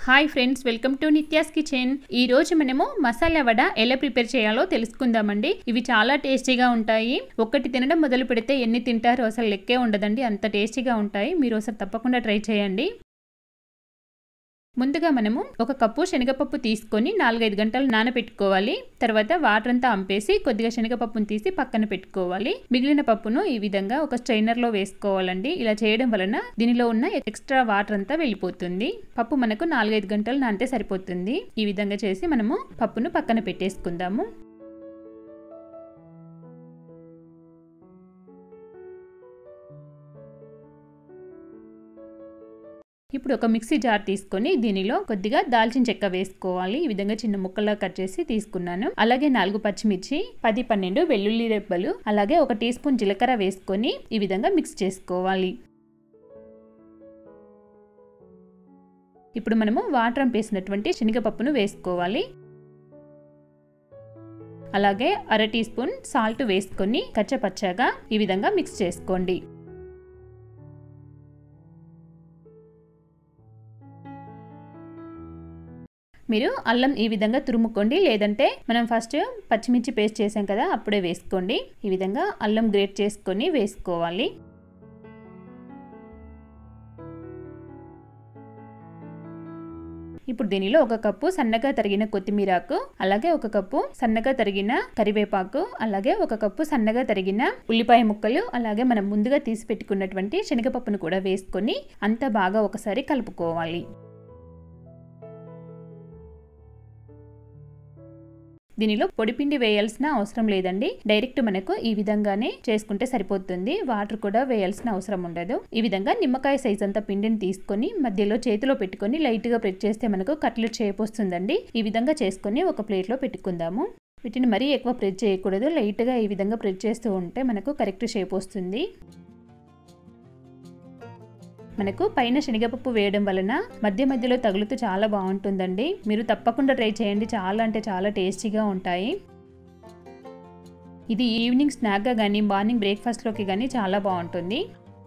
hi friends welcome to Nithya's kitchen ఈ రోజు మనము మసాలా వడ ఎలా ప్రిపేర్ చేయాలో తెలుసుకుందామండి ఇవి చాలా టేస్టీగా ఉంటాయి ఒక్కటి తినడం మొదలు పెడితే ఎన్ని తింటారో అసలు లెక్కే ఉండదండి అంత టేస్టీగా ఉంటాయి మీరు ఒకసారి తప్పకుండా ట్రై చేయండి ముందుగా మనము ఒక కప్పు శనగపప్పు తీసుకొని నాలుగైదు గంటలు నానబెట్టుకోవాలి తర్వాత వాటర్ అంతా అంపేసి కొద్దిగా శనగపప్పును తీసి పక్కన పెట్టుకోవాలి మిగిలిన పప్పును ఈ విధంగా ఒక స్ట్రైనర్లో వేసుకోవాలండి ఇలా చేయడం వలన దీనిలో ఉన్న ఎక్స్ట్రా వాటర్ అంతా వెళ్ళిపోతుంది పప్పు మనకు నాలుగైదు గంటలు నానితే సరిపోతుంది ఈ విధంగా చేసి మనము పప్పును పక్కన పెట్టేసుకుందాము ఇప్పుడు ఒక మిక్సీ జార్ తీసుకొని దీనిలో కొద్దిగా దాల్చిన చెక్క వేసుకోవాలి ఈ విధంగా చిన్న ముక్కలా కట్ చేసి తీసుకున్నాను అలాగే నాలుగు పచ్చిమిర్చి పది పన్నెండు వెల్లుల్లి రెబ్బలు అలాగే ఒక టీ స్పూన్ జీలకర్ర వేసుకొని ఈ విధంగా మిక్స్ చేసుకోవాలి ఇప్పుడు మనము వాటర్ అంపేసినటువంటి శనగపప్పును వేసుకోవాలి అలాగే అర టీ స్పూన్ సాల్ట్ వేసుకొని కచ్చపచ్చగా ఈ విధంగా మిక్స్ చేసుకోండి మీరు అల్లం ఈ విధంగా తురుముకోండి లేదంటే మనం ఫస్ట్ పచ్చిమిర్చి పేస్ట్ చేసాం కదా అప్పుడే వేసుకోండి ఈ విధంగా అల్లం గ్రేట్ చేసుకొని వేసుకోవాలి ఇప్పుడు దీనిలో ఒక కప్పు సన్నగా తరిగిన కొత్తిమీరాకు అలాగే ఒక కప్పు సన్నగా తరిగిన కరివేపాకు అలాగే ఒక కప్పు సన్నగా తరిగిన ఉల్లిపాయ ముక్కలు అలాగే మనం ముందుగా తీసి పెట్టుకున్నటువంటి శనగపప్పును కూడా వేసుకొని అంతా బాగా ఒకసారి కలుపుకోవాలి దీనిలో పొడిపిండి వేయాల్సిన అవసరం లేదండి డైరెక్ట్ మనకు ఈ విధంగానే చేసుకుంటే సరిపోతుంది వాటర్ కూడా వేయాల్సిన అవసరం ఉండదు ఈ విధంగా నిమ్మకాయ సైజ్ అంతా పిండిని తీసుకొని మధ్యలో చేతిలో పెట్టుకొని లైట్ గా ప్రెస్ చేస్తే మనకు కట్లెట్ షేప్ వస్తుందండి ఈ విధంగా చేసుకొని ఒక ప్లేట్ లో పెట్టుకుందాము వీటిని మరీ ఎక్కువ ప్రెస్ చేయకూడదు లైట్ గా ఈ విధంగా ప్రెస్ చేస్తూ ఉంటే మనకు కరెక్ట్ షేప్ వస్తుంది మనకు పైన శనగపప్పు వేయడం వలన మధ్య మధ్యలో తగులుతూ చాలా బాగుంటుందండి మీరు తప్పకుండా ట్రై చేయండి చాలా అంటే చాలా టేస్టీగా ఉంటాయి ఇది ఈవినింగ్ స్నాక్గా కానీ మార్నింగ్ బ్రేక్ఫాస్ట్లోకి కానీ చాలా బాగుంటుంది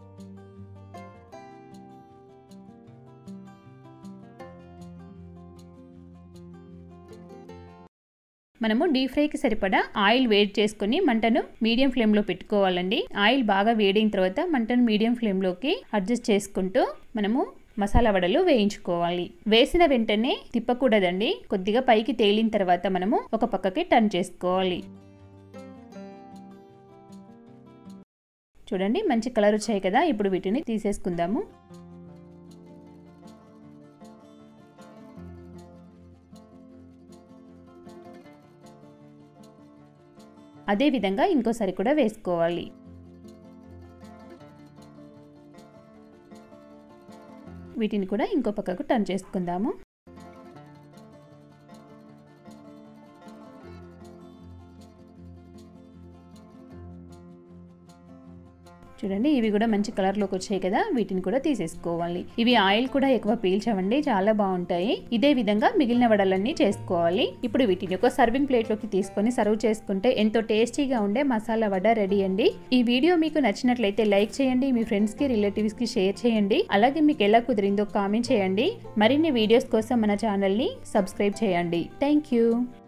మనము డీప్ ఫ్రైకి సరిపడా ఆయిల్ వేడి చేసుకొని మంటను మీడియం ఫ్లేమ్లో పెట్టుకోవాలండి ఆయిల్ బాగా వేడిన తర్వాత మంటను మీడియం ఫ్లేమ్లోకి అడ్జస్ట్ చేసుకుంటూ మనము మసాలా వడలు వేయించుకోవాలి వేసిన వెంటనే తిప్పకూడదండి కొద్దిగా పైకి తేలిన తర్వాత మనము ఒక పక్కకి టర్న్ చేసుకోవాలి చూడండి మంచి కలర్ వచ్చాయి కదా ఇప్పుడు వీటిని తీసేసుకుందాము అదే విధంగా ఇంకోసారి కూడా వేసుకోవాలి వీటిని కూడా ఇంకో పక్కకు టర్న్ చేసుకుందాము చూడండి ఇవి కూడా మంచి కలర్లోకి వచ్చాయి కదా వీటిని కూడా తీసేసుకోవాలి ఇవి ఆయిల్ కూడా ఎక్కువ పీల్చవండి చాలా బాగుంటాయి ఇదే విధంగా మిగిలిన వడలన్నీ చేసుకోవాలి ఇప్పుడు వీటిని ఒక సర్వింగ్ ప్లేట్లోకి తీసుకొని సర్వ్ చేసుకుంటే ఎంతో టేస్టీగా ఉండే మసాలా వడ రెడీ అండి ఈ వీడియో మీకు నచ్చినట్లయితే లైక్ చేయండి మీ ఫ్రెండ్స్కి రిలేటివ్స్కి షేర్ చేయండి అలాగే మీకు ఎలా కుదిరిందో కామెంట్ చేయండి మరిన్ని వీడియోస్ కోసం మన ఛానల్ని సబ్స్క్రైబ్ చేయండి థ్యాంక్ యూ